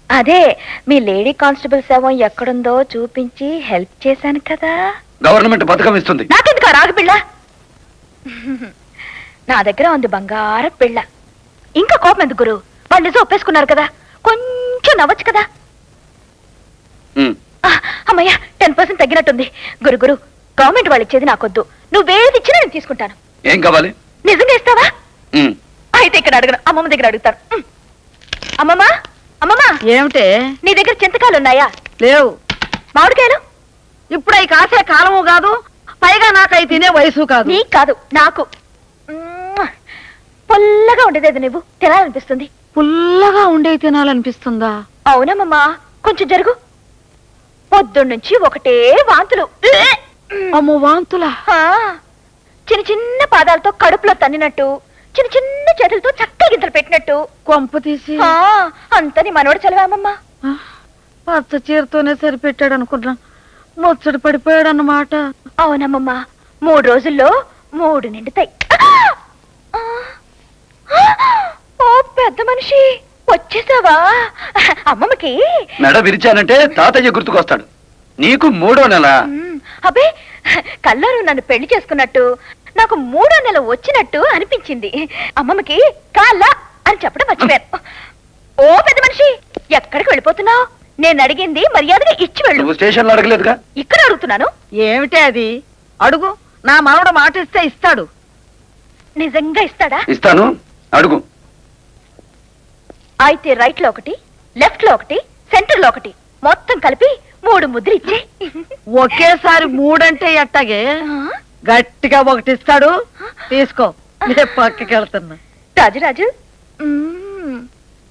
అదే మీ lady constable శవం ఎక్కడుందో చూపించి హెల్ప్ చేశాను కదా గవర్నమెంట్ పథకం ఇస్తుంది నాకెందుకు ఆ రాగి పిల్ల నా దగ్గర ఉంది బంగారం పిల్ల ఇంకా కోపం ఎందుకు గురు వాళ్ళు నిజం ఒప్పేసుకున్నారు కదా కొంచెం నవ్వచ్చు కదా ఉమ్. ఆ, అమ్మయ్య టెన్ పర్సెంట్ తగ్గినట్టుంది గురు గురు గవర్నమెంట్ వాళ్ళు ఇచ్చేది నాకొద్దు నువ్వేది ఇచ్చినా నేను తీసుకుంటాను ఏం కావాలి నిజంగా ఇస్తావా ఉమ్. అయితే ఇక్కడ అడగను అమ్మమ్మ దగ్గర అడుగుతాను ఉమ్. అమ్మమ్మ అమ్మమ్మ ఏమిటే నీ దగ్గర చింతకాయలు ఉన్నాయా లేవు మామిడికాయలు ఇప్పుడు అవి కాసే కాలము కాదు పైగా నాకు అవి తినే వయసు కాదు నీకు కాదు నాకు మ్మ్. పుల్లగా ఉండేది నువ్వు తినాలనిపిస్తుంది పుల్లగా ఉండే తినాలనిపిస్తుందా అవునమ్మమ్మా కొంచెం జరుగు పొద్దున్నుంచి ఒకటే వాంతులు అమ్మో వాంతులా ఆ, చిన్న చిన్న పాదాలతో కడుపులో తన్నినట్టు చిన్న చిన్న చేతులతో చక్కగా గింతలు పెట్టినట్టు కొంప తీసి ఆ, అంతా నీ మనోడు చదివామమ్మా ఆ, పచ్చ చీరతోనే సరిపెట్టాడు అనుకున్నా ముచ్చడి పడిపోయాడు అన్నమాట అవునమ్మమ్మా మూడు రోజుల్లో మూడు నిండుతాయి ఆ, ఓ పెద్ద మనిషి వచ్చేసావా అమ్మమ్మకి మెడ విరిచానంటే తాతయ్య గుర్తుకొస్తాడు నీకు మూడో నెల మ్మ్. అబ్బే కల్లారు నన్ను పెళ్లి చేసుకున్నట్టు నాకు మూడో నెల వచ్చినట్టు అనిపించింది అమ్మమ్మకి కాల్లా అని చెప్పడం మర్చిపోయాను ఓ పెద్ద మనిషి ఎక్కడికి వెళ్ళిపోతున్నావు నేను అడిగింది మర్యాదగా ఇచ్చి వెళ్ళు నువ్వు స్టేషన్లో అడగలేదుగా ఇక్కడ అడుగుతున్నాను ఏమిటే అది అడుగు నా మనవడు మాట ఇస్తే ఇస్తాడు నిజంగా ఇస్తాడా ఇస్తాను అడుగు అయితే రైట్ లో ఒకటి లెఫ్ట్ లో ఒకటి సెంటర్ లో ఒకటి మొత్తం కలిపి మూడు ముద్ర ఇచ్చే ఒకేసారి మూడంటే ఎట్టాగే గట్టిగా ఒకటి ఇస్తాడు తీసుకో నేను పక్కకి వెళ్తున్నా రాజు రాజు మ్మ్.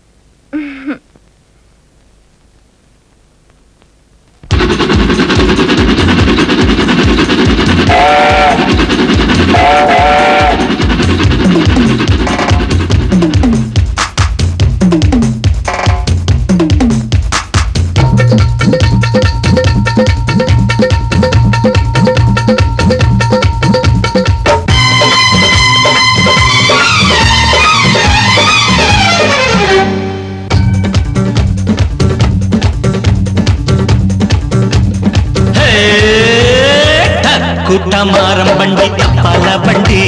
కుట్టమారం బండి తప్పాల బండి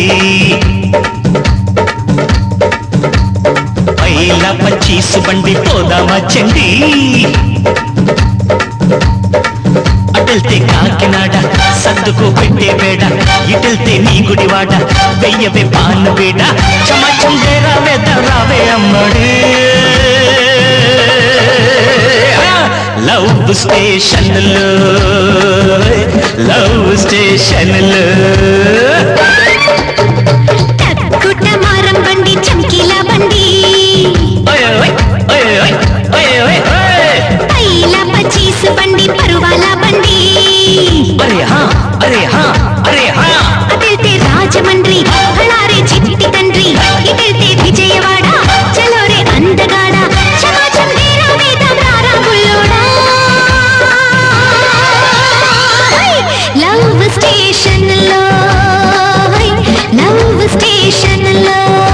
పైల పచ్చీసు బండి పోదామా చండి అటెళ్తే కాకినాడ సర్దుకు పెట్టే వేడ ఇటెళ్తే నీ గుడివాడ వెయ్యవే పాను వేడ చమచం వేరా వేద రావే అమ్మడే లవ్ స్టేషన్లో లవ్ స్టేషన్లో కుట్టమారం బండి చమ్కీలా బండి ఓయ్ ఓయ్ ఓయ్ ఓయ్ ఓయ్ ఓయ్ ఓయ్ పైల పచీస్ బండి పరువాల బండి అరే హా అరే హా అరే హా అటెళ్తే రాజమండ్రి బళ్ళారి చిట్టి తండ్రి ఇటెళ్తే విజయవాడ చలోరే అందగాడ చమాచం వీరా వేదం రారా బుల్లోడా లవ్ స్టేషన్ లో లవ్ స్టేషన్ లో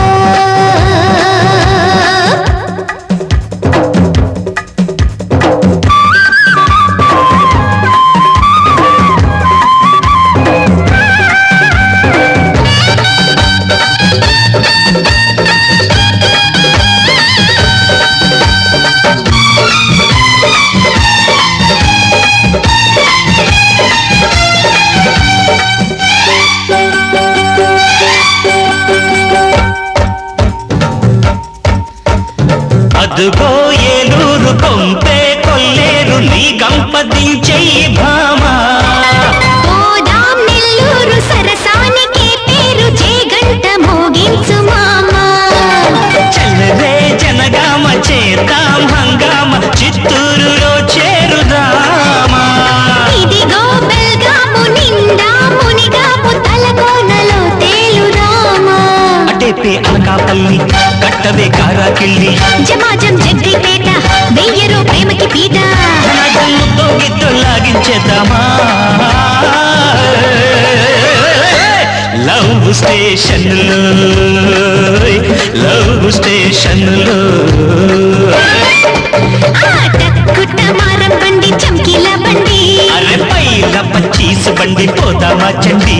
అదుగో ఏలూరు కొంపే కొల్లేరు నీ గంపదించెయ్యి భామా పోదాం నెల్లూరు సరసానికి పేరు జేగంట మోగించు మామా చల్లరే జనగామ చేద్దాం హంగామ చిత్తూరులో చేరుదామా ఇదిగో బెల్గాము నిండా మునిగాము తలకోనలో తేలుదామా అటేపే అనకాపల్లి కట్టవే కారాకిళ్ళి జమాజం జగ్గిపేట వెయ్యరు ప్రేమకి పీట జనగల్లుతో గిద్దు లాగించేద్దామా లవ్ లవ్ స్టేషన్లో లవ్ స్టేషన్లో కుట్ట మారం బండి చమ్కీల బండి అరే పైల పచ్చీసు బండి పోదామా చండి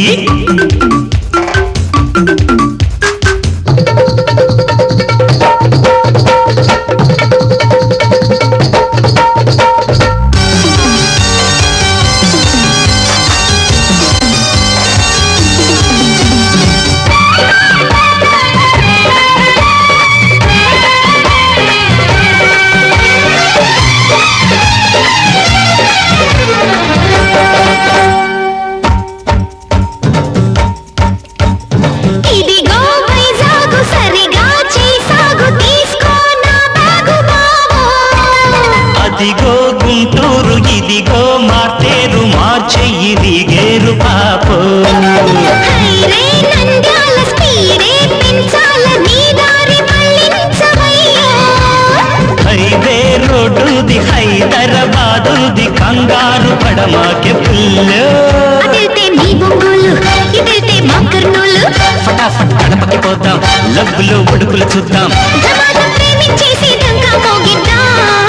ఇదిగో వైజాగు సరిగా చేసాగు తీసుకో నా బాగు బావో అదిగో గుంటూరు ఇదిగో మార్తేరు మార్చెయ్యి దిగేరు పాపో హైరే నంద్యాల స్పీడే పెంచాల నీ దారి మళ్ళించవయ్యో హైవే రోడ్డుది హైదరాబాదుది కంగారు పడమాకే పుల్లో అదిల్తే నీ బొంగులు ఇదిల్తే మా కర్నూలు ఫటాఫట్ గడపకి పోతాం లవ్లో ఉడుకులు చూద్దాం జమాతం ప్రేమించేసి దంకా మోగిద్దాం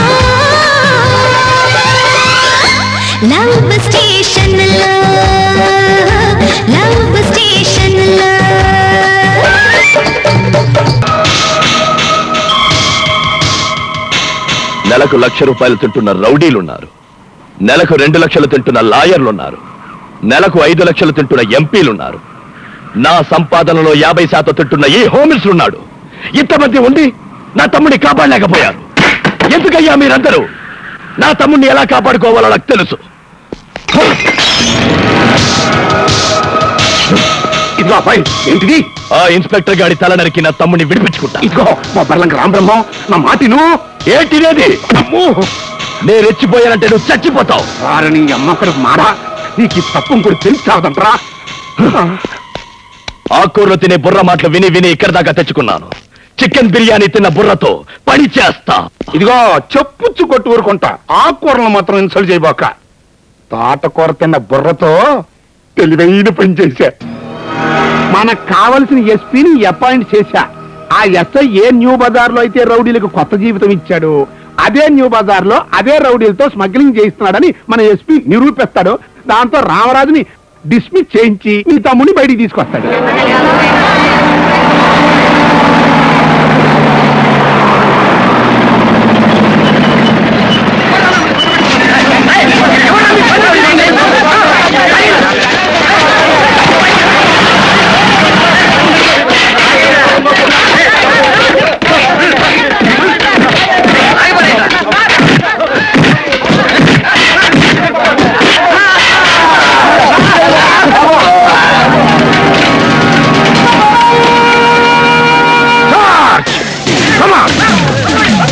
లవ్ స్టేషన్ లో లవ్ స్టేషన్ లో నెలకు లక్ష రూపాయలు తింటున్న రౌడీలున్నారు నెలకు రెండు లక్షలు తింటున్న లాయర్లున్నారు నెలకు ఐదు లక్షలు తింటున్న ఎంపీలున్నారు నా సంపాదనలో యాభై శాతం తింటున్న ఈ హోమిల్స్ ఉన్నాడు ఇంతమంది ఉండి నా తమ్ముడిని కాపాడలేకపోయారు ఎందుకయ్యా మీరందరూ నా తమ్ముడిని ఎలా కాపాడుకోవాలో నాకు తెలుసు ఇదిగో అబ్బాయి ఏంటిది ఆ ఇన్స్పెక్టర్ గాడి తల నరికి నా తమ్ముడిని విడిపించుకుంటా ఇదిగో మా బర్లంక రామబ్రహ్మం నా మాటిను ఏంటిదేది అమ్మో నేను రెచ్చిపోయానంటే నువ్వు చచ్చిపోతావు వారిని అమ్మకడు మారా నీకు ఈ తప్పు కూడా తెలిసి చావదంట్రా ఆకూరలో తినే బుర్ర మాటలు విని విని ఇక్కడ దాకా తెచ్చుకున్నాను చికెన్ బిర్యానీ తిన్న బుర్రతో పని చేస్తా ఇదిగో చెప్పుచ్చు కొట్టు ఊరుకుంటా ఆకుకూరలు మాత్రం ఇన్సల్ట్ చేయబోక తోటకూర తిన్న బుర్రతో తెలివైన పని చేశా మనకు కావలసిన ఎస్పీని అపాయింట్ చేశా ఆ ఎస్ఐ ఏ న్యూ బజార్ లో అయితే రౌడీలకు కొత్త జీవితం ఇచ్చాడు అదే న్యూ బజార్ లో అదే రౌడీలతో స్మగ్లింగ్ చేయిస్తున్నాడని మన ఎస్పీ నిరూపిస్తాడు దాంతో రామరాజుని డిస్మిస్ చేయించి మీ తమ్ముని బయటికి తీసుకొస్తాడు Come on!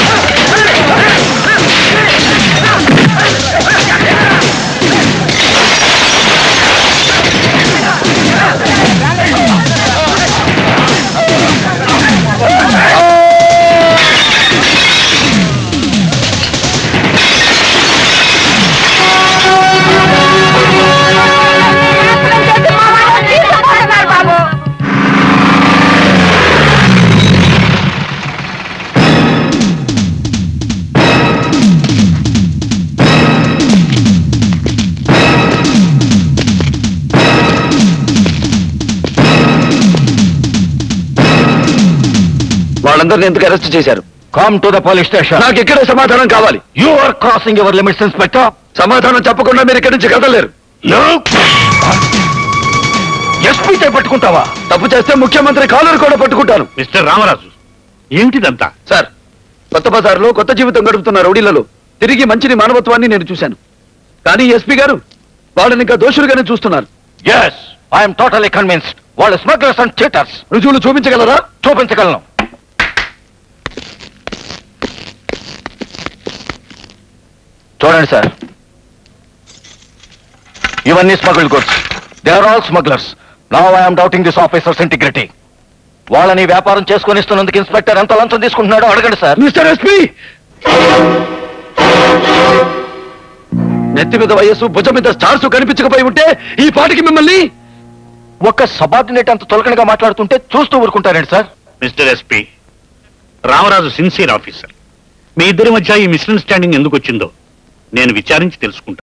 వాళ్ళందరినీ ఎందుకు అరెస్ట్ చేశారు come to the police station నాకు ఇక్కడే సమాధానం కావాలి you are crossing your limits inspector సమాధానం చెప్పకుండా మీరు ఇక్కడి నుంచి కదలేరు ఎస్పీ పట్టుకుంటావా తప్పు చేస్తే ముఖ్యమంత్రి కాలర్ కూడా పట్టుకుంటాను మిస్టర్ రామరాజు ఏమిటిదంతా సార్ కొత్త బజార్లో కొత్త జీవితం గడుపుతున్న రౌడీలలో తిరిగి మంచిని మానవత్వాన్ని నేను చూశాను కానీ ఎస్పీ గారు వాళ్ళని ఇంకా దోషులుగానే చూస్తున్నారు ఎస్ ఐఎమ్ టోటలీ కన్విన్స్డ్ వాళ్ళు స్మగ్లర్స్ అండ్ చీటర్స్ రుజువులు చూపించగలరా చూపించగలను చూడండి సార్ ఇవన్నీ smuggled goods they are all smugglers now I'm doubting this officer's integrity వాళ్ళని వ్యాపారం చేసుకొని ఇస్తున్నందుకు ఇన్స్పెక్టర్ ఎంత లంచం తీసుకుంటున్నాడో అడగండి సార్ మిస్టర్ ఎస్పీ నెత్తి మీద వయస్సు భుజం మీద స్టార్స్ కనిపించకపోయి ఉంటే ఈ పాటికి మిమ్మల్ని ఒక సబార్డినేట్ అంత తొలకనగా మాట్లాడుతుంటే చూస్తూ ఊరుకుంటారండి sir mister SP Ramaraju sincere officer మీ ఇద్దరి మధ్య ఈ మిస్అండర్స్టాండింగ్ ఎందుకు వచ్చిందో నేను విచారించి తెలుసుకుంటాను